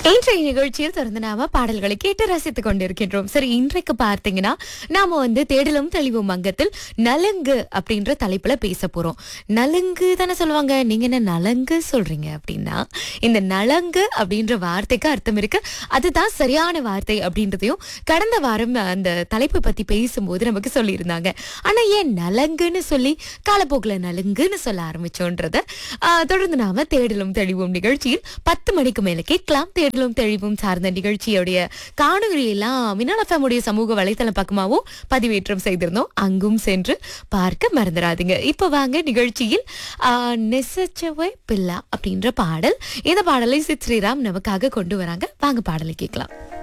இன்றைய நிகழ்ச்சியில் தொடர்ந்து நாம பாடல்களை கேட்டு ரசித்துக் கொண்டிருக்கின்றோம் சரி இன்றைக்கு பார்த்தீங்கன்னா நாம வந்து தேடலும் தெளிவும் அங்கத்தில் நலுங்கு அப்படின்ற தலைப்புல பேச போறோம் நலுங்கு தானே சொல்லுவாங்க நீங்க என்ன நலங்கு சொல்றீங்க அப்படின்னா இந்த நலங்கு அப்படின்ற வார்த்தைக்கு அர்த்தம் இருக்கு அதுதான் சரியான வார்த்தை அப்படின்றதையும் கடந்த வாரம் அந்த தலைப்பு பத்தி பேசும்போது நமக்கு சொல்லியிருந்தாங்க ஆனா ஏன் நலங்குன்னு சொல்லி காலப்போக்குல நலுங்குன்னு சொல்ல ஆரம்பிச்சோன்றத ஆஹ், தொடர்ந்து நாம தேடலும் தெளிவும் நிகழ்ச்சியில் பத்து மணிக்கு மேல கேட்கலாம் தேடலும் தெளிவும் சார்ந்த நிகழ்ச்சியுடைய காணொலி எல்லாம் மின்னல் FM உடைய சமூக வலைத்தளம் பக்கமாவும் பதிவேற்றம் செய்திருந்தோம் அங்கும் சென்று பார்க்க மறந்துடாதீங்க இப்ப வாங்க நிகழ்ச்சியில் ஆஹ், நெசச்சவை பில்லா அப்படின்ற பாடல் இந்த பாடலை சித் ஸ்ரீராம் நமக்காக கொண்டு வராங்க வாங்க பாடலை கேட்கலாம்